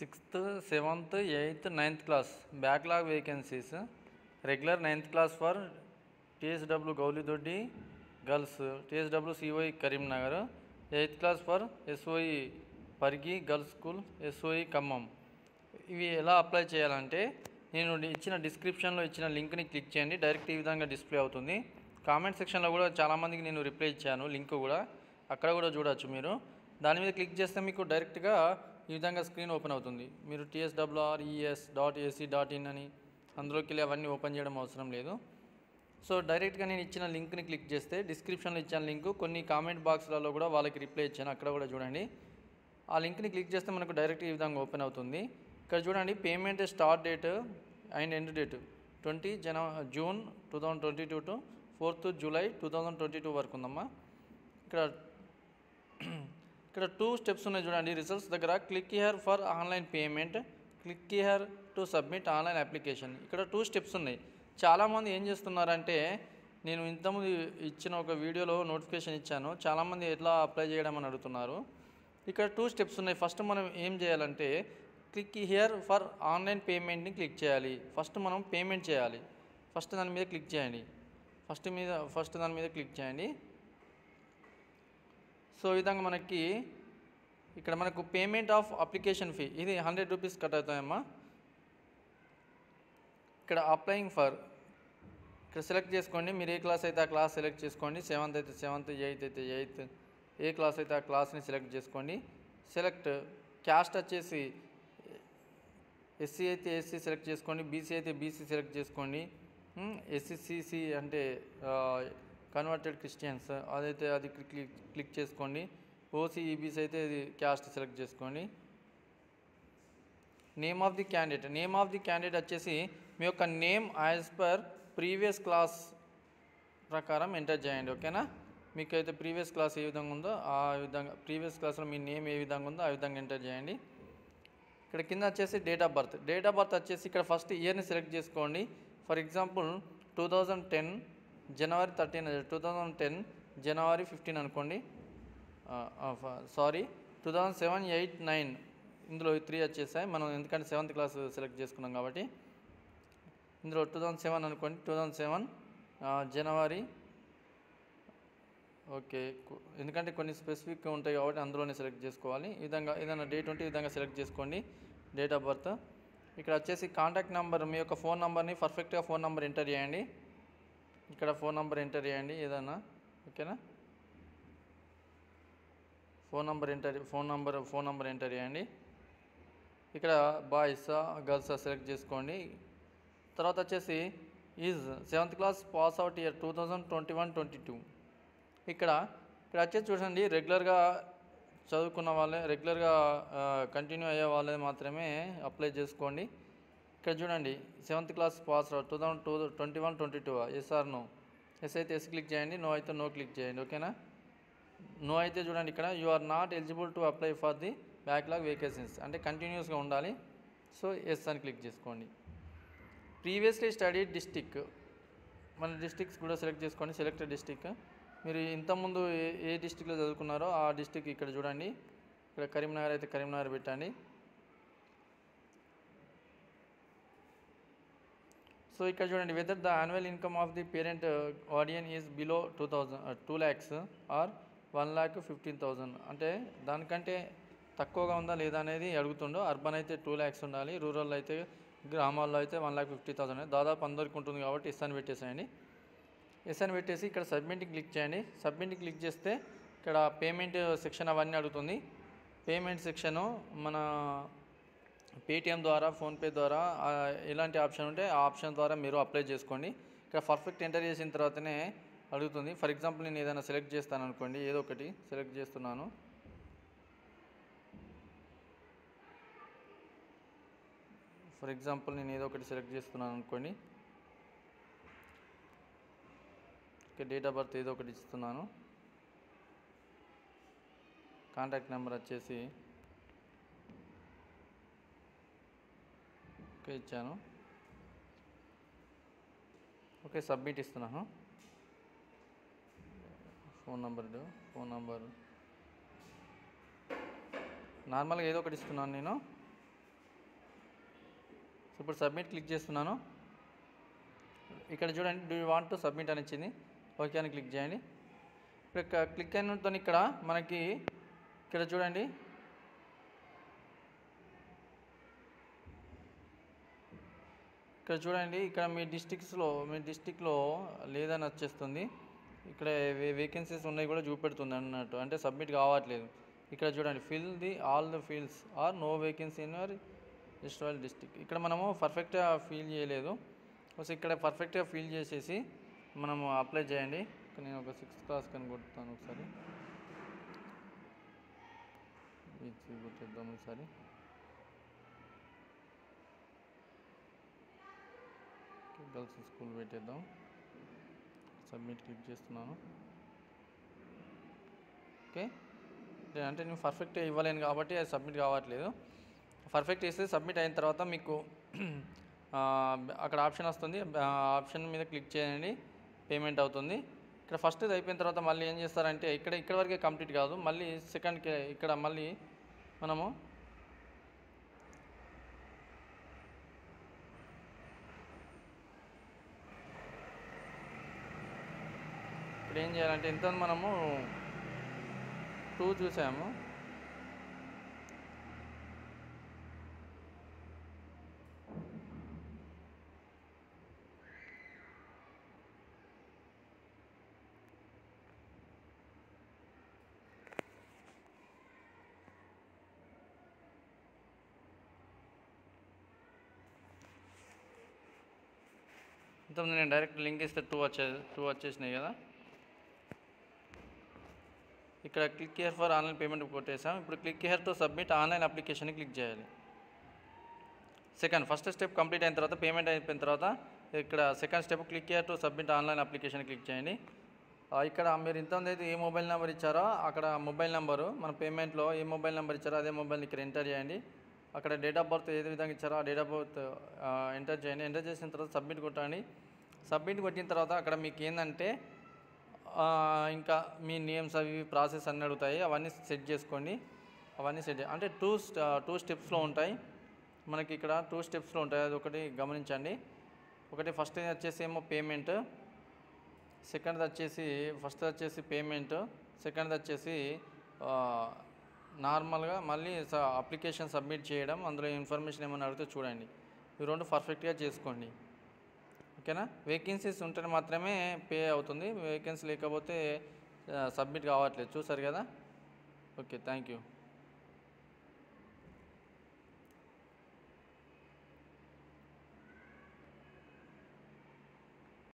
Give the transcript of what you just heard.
sixth seventh eighth ninth class backlog vacancies regular ninth class for TSW Gowlidoddi girls TSW COE Karimnagar eighth class for SOE Parigi girls school SOE Khammam ఇవి ఎలా apply చేయాలంటే నేను ఇచ్చిన డిస్క్రిప్షన్లో ఇచ్చిన లింక్ని క్లిక్ చేయండి డైరెక్ట్ ఈ విధంగా డిస్ప్లే అవుతుంది కామెంట్ సెక్షన్లో కూడా చాలామందికి నేను రిప్లై ఇచ్చాను లింక్ కూడా అక్కడ కూడా చూడొచ్చు మీరు దాని మీద క్లిక్ చేస్తే మీకు డైరెక్ట్గా ఈ విధంగా స్క్రీన్ ఓపెన్ అవుతుంది మీరు TSWR ES dot AC dot in అని అందులోకి వెళ్ళి అవన్నీ ఓపెన్ చేయడం అవసరం లేదు సో డైరెక్ట్గా నేను ఇచ్చిన లింక్ని క్లిక్ చేస్తే డిస్క్రిప్షన్లో ఇచ్చిన లింక్ కొన్ని కామెంట్ బాక్స్లలో కూడా వాళ్ళకి రిప్లై ఇచ్చాను అక్కడ కూడా చూడండి ఆ లింక్ని క్లిక్ చేస్తే మనకు డైరెక్ట్ ఈ విధంగా ఓపెన్ అవుతుంది ఇక్కడ చూడండి payment start date and end date twenty జన June two thousand twenty two to fourth July two thousand twenty two వరకు ఉందమ్మా ఇక్కడ ఇక్కడ టూ స్టెప్స్ ఉన్నాయి చూడండి రిజల్ట్స్ దగ్గర click here for online payment click here to submit online application ఇక్కడ two steps ఉన్నాయి చాలామంది ఏం చేస్తున్నారంటే నేను ఇంతకుముందు ఇచ్చిన ఒక వీడియోలో నోటిఫికేషన్ ఇచ్చాను చాలామంది ఎట్లా అప్లై చేయడం అని అడుగుతున్నారు ఇక్కడ టూ స్టెప్స్ ఉన్నాయి ఫస్ట్ మనం ఏం చేయాలంటే క్లిక్ హియర్ ఫర్ ఆన్లైన్ పేమెంట్ని క్లిక్ చేయాలి ఫస్ట్ మనం పేమెంట్ చేయాలి ఫస్ట్ దాని మీద క్లిక్ చేయండి ఫస్ట్ మీద ఫస్ట్ దాని మీద క్లిక్ చేయండి సో ఈ విధంగా మనకి ఇక్కడ మనకు పేమెంట్ ఆఫ్ అప్లికేషన్ ఫీ ఇది హండ్రెడ్ రూపీస్ కట్ అవుతాయమ్మా ఇక్కడ అప్లయింగ్ ఫర్ ఇక్కడ సెలెక్ట్ చేసుకోండి మీరు ఏ క్లాస్ అయితే ఆ క్లాస్ సెలెక్ట్ చేసుకోండి సెవెంత్ అయితే సెవెంత్ ఎయిత్ అయితే ఎయిత్ ఏ క్లాస్ అయితే ఆ క్లాస్ని సెలెక్ట్ చేసుకోండి సెలెక్ట్ క్యాస్ట్ వచ్చేసి ఎస్సీ అయితే ఎస్సీ సెలెక్ట్ చేసుకోండి బీసీ అయితే బీసీ సెలెక్ట్ చేసుకోండి ఎస్సీసీసీ అంటే కన్వర్టెడ్ క్రిస్టియన్స్ అదైతే అది క్లిక్ క్లిక్ చేసుకోండి ఓసీ ఈబీసీ అయితే ఇది క్యాస్ట్ సెలెక్ట్ చేసుకోండి name of the candidate name of the candidate వచ్చేసి మీ యొక్క name as per previous class ప్రకారం ఎంటర్ చేయండి ఓకేనా మీకు అయితే ప్రీవియస్ క్లాస్ ఏ విధంగా ఉందో ఆ విధంగా ప్రీవియస్ క్లాస్లో మీ నేమ్ ఏ విధంగా ఉందో ఆ విధంగా ఎంటర్ చేయండి ఇక్కడ కింద వచ్చేసి date of birth date of birth వచ్చేసి ఇక్కడ ఫస్ట్ ఇయర్ని సెలెక్ట్ చేసుకోండి for example two thousand ten January thirteen two thousand ten January fifteen అనుకోండి sorry two thousand seven eight nine ఇందులో త్రీ వచ్చేసాయి మనం ఎందుకంటే సెవెంత్ క్లాస్ సెలెక్ట్ చేసుకున్నాం కాబట్టి ఇందులో టూ థౌజండ్ సెవెన్ అనుకోండి two thousand seven January okay కు- ఎందుకంటే కొన్ని స్పెసిఫిక్ ఉంటాయి కాబట్టి అందులోనే సెలెక్ట్ చేసుకోవాలి ఈ విధంగా ఏదైనా డేట్ ఉంటే ఈ విధంగా సెలెక్ట్ చేసుకోండి డేట్ ఆఫ్ బర్త్ ఇక్కడ వచ్చేసి కాంటాక్ట్ నెంబర్ మీ యొక్క ఫోన్ నెంబర్ని పర్ఫెక్ట్గా ఫోన్ నెంబర్ ఎంటర్ చేయండి ఇక్కడ ఫోన్ నెంబర్ ఎంటర్ చేయండి ఏదైనా ఓకేనా phone number enter phone number phone number enter చేయండి ఇక్కడ బాయ్సా గర్ల్సా సెలెక్ట్ చేసుకోండి తర్వాత వచ్చేసి is seventh class pass out year two thousand twenty one twenty two ఇక్కడ ఇక్కడ వచ్చేసి చూడండి రెగ్యులర్గా చదువుకున్న వాళ్ళే రెగ్యులర్గా కంటిన్యూ అయ్యే వాళ్ళే మాత్రమే అప్లై చేసుకోండి ఇక్కడ చూడండి seventh class pass out two thousand two twenty one twenty two SR no yes అయితే ఎస్ క్లిక్ చేయండి నో అయితే నో క్లిక్ చేయండి ఓకేనా నో అయితే చూడండి ఇక్కడ you are not eligible to apply for the backlog vacancies అంటే కంటిన్యూస్గా ఉండాలి సో ఎస్ అని క్లిక్ చేసుకోండి ప్రీవియస్లీ స్టడీ డిస్టిక్ మన డిస్టిక్స్ కూడా సెలెక్ట్ చేసుకోండి సెలెక్టెడ్ డిస్టిక్ మీరు ఇంతకుముందు ఏ ఏ డిస్టిక్లో చదువుకున్నారో ఆ డిస్టిక్ ఇక్కడ చూడండి ఇక్కడ కరీంనగర్ అయితే కరీంనగర్ పెట్టండి సో ఇక్కడ చూడండి whether the annual income of the parent guardian is below two thousand two lakhs or one lakh fifteen thousand అంటే దానికంటే తక్కువగా ఉందా లేదా అనేది అడుగుతుండో అర్బన్ అయితే టూ ల్యాక్స్ ఉండాలి రూరల్ అయితే గ్రామాల్లో అయితే వన్ ల్యాక్ ఫిఫ్టీ థౌసండ్ దాదాపు అందరికి ఉంటుంది కాబట్టి ఎస్ అని పెట్టేసేయండి ఎస్ అని పెట్టేసి ఇక్కడ సబ్మిట్ క్లిక్ చేయండి సబ్మిట్ క్లిక్ చేస్తే ఇక్కడ పేమెంట్ సెక్షన్ అవన్నీ అడుగుతుంది పేమెంట్ సెక్షను మన పేటిఎం ద్వారా ఫోన్పే ద్వారా ఆ, ఎలాంటి ఆప్షన్ ఉంటే ఆ ఆప్షన్ ద్వారా మీరు అప్లై చేసుకోండి ఇక్కడ పర్ఫెక్ట్ ఎంటర్ చేసిన తర్వాతనే అడుగుతుంది ఫర్ ఎగ్జాంపుల్ నేను ఏదైనా సెలెక్ట్ చేస్తాను అనుకోండి ఏదో ఒకటి సెలెక్ట్ చేస్తున్నాను ఫర్ ఎగ్జాంపుల్ నేను ఏదో ఒకటి సెలెక్ట్ చేస్తున్నాను అనుకోండి ఓకే డేట్ ఆఫ్ బర్త్ ఏదో ఒకటి ఇస్తున్నాను కాంటాక్ట్ నెంబర్ వచ్చేసి ఓకే ఇచ్చాను ఓకే సబ్మిట్ ఇస్తున్నాను ఫోన్ నంబర్ ఫోన్ నంబర్ నార్మల్గా ఏదో ఒకటి ఇస్తున్నాను నేను ఇప్పుడు సబ్మిట్ క్లిక్ చేస్తున్నాను ఇక్కడ చూడండి do you want to submit అని ఇచ్చింది ఓకే అని క్లిక్ చేయండి ఇక్కడ క్లిక్ అయినతో ఇక్కడ మనకి ఇక్కడ చూడండి ఇక్కడ చూడండి ఇక్కడ మీ డిస్టిక్స్లో మీ డిస్టిక్లో లేదని వచ్చేస్తుంది ఇక్కడ వేకెన్సీస్ ఉన్నాయి కూడా చూపెడుతుంది అన్నట్టు అంటే సబ్మిట్ కావట్లేదు ఇక్కడ చూడండి fill the all the fields are no vacancy in your డిస్ట్రాల్ డిస్టిక్ ఇక్కడ మనము పర్ఫెక్ట్గా ఫీల్ చేయలేదు సో ఇక్కడ పర్ఫెక్ట్గా ఫీల్ చేసేసి మనము అప్లై చేయండి ఇక్కడ నేను ఒక సిక్స్త్ క్లాస్ కని కొడతాను ఒకసారి ఇది కొట్టేద్దాం ఒకసారి గర్ల్స్ స్కూల్ పెట్టేద్దాం సబ్మిట్ క్లిక్ చేస్తున్నాను ఓకే అంటే- అంటే నేను పర్ఫెక్ట్ ఇవ్వలేను కాబట్టి అది సబ్మిట్ కావట్లేదు పర్ఫెక్ట్ వేస్తే సబ్మిట్ అయిన తర్వాత మీకు ఆ, అక్కడ ఆప్షన్ వస్తుంది ఆ ఆప్షన్ మీద క్లిక్ చేయండి పేమెంట్ అవుతుంది ఇక్కడ ఫస్ట్ ఇది అయిపోయిన తర్వాత మళ్ళీ ఏం చేస్తారంటే ఇక్కడ ఇక్కడ వరకే కంప్లీట్ కాదు మళ్ళీ సెకండ్కి ఇక్కడ మళ్ళీ మనము ఇప్పుడు ఏం చేయాలంటే ఇంత మనము టూ చూసాము ఇంతకుముందు నేను డైరెక్ట్ లింక్ ఇస్తే టూ వచ్చే టూ వచ్చేసినాయి కదా ఇక్కడ click here for online payment కొట్టేసాం ఇప్పుడు click here to submit online application click చేయాలి సెకండ్ ఫస్ట్ స్టెప్ కంప్లీట్ అయిన తర్వాత పేమెంట్ అయిపోయిన తర్వాత ఇక్కడ second step click here to submit online application click చేయండి ఆ, ఇక్కడ మీరు ఇంత అయితే ఏ మొబైల్ నెంబర్ ఇచ్చారో అక్కడ మొబైల్ నెంబరు మన పేమెంట్లో ఏ మొబైల్ నెంబర్ ఇచ్చారో అదే మొబైల్ని ఇక్కడ ఎంటర్ చేయండి అక్కడ డేట్ ఆఫ్ బర్త్ ఏ విధంగా ఇచ్చారో ఆ డేట్ ఆఫ్ బర్త్ ఎంటర్ చేయండి ఎంటర్ చేసిన తర్వాత సబ్మిట్ కొట్టండి సబ్మిట్ కొట్టిన తర్వాత అక్కడ మీకు ఏంటంటే ఆ, ఇంకా మీ నేమ్స్ అవి ఇవి ప్రాసెస్ అన్నీ అడుగుతాయి అవన్నీ సెట్ చేసుకోండి అవన్నీ సెట్ అంటే టూ టూ స్టెప్స్లో ఉంటాయి మనకి ఇక్కడ టూ స్టెప్స్లో ఉంటాయి అది ఒకటి గమనించండి ఒకటి ఫస్ట్ వచ్చేసి ఏమో పేమెంట్ సెకండ్ వచ్చేసి ఫస్ట్ వచ్చేసి పేమెంట్ సెకండ్ వచ్చేసి ఆ, నార్మల్గా మళ్ళీ స- అప్లికేషన్ సబ్మిట్ చేయడం అందులో ఇన్ఫర్మేషన్ ఏమైనా అడిగితే చూడండి ఈ రెండు పర్ఫెక్ట్గా చేసుకోండి ఓకేనా వేకెన్సీస్ ఉంటే మాత్రమే పే అవుతుంది వేకెన్సీ లేకపోతే సబ్మిట్ కావట్లేదు చూసారు కదా ఓకే థ్యాంక్ యూ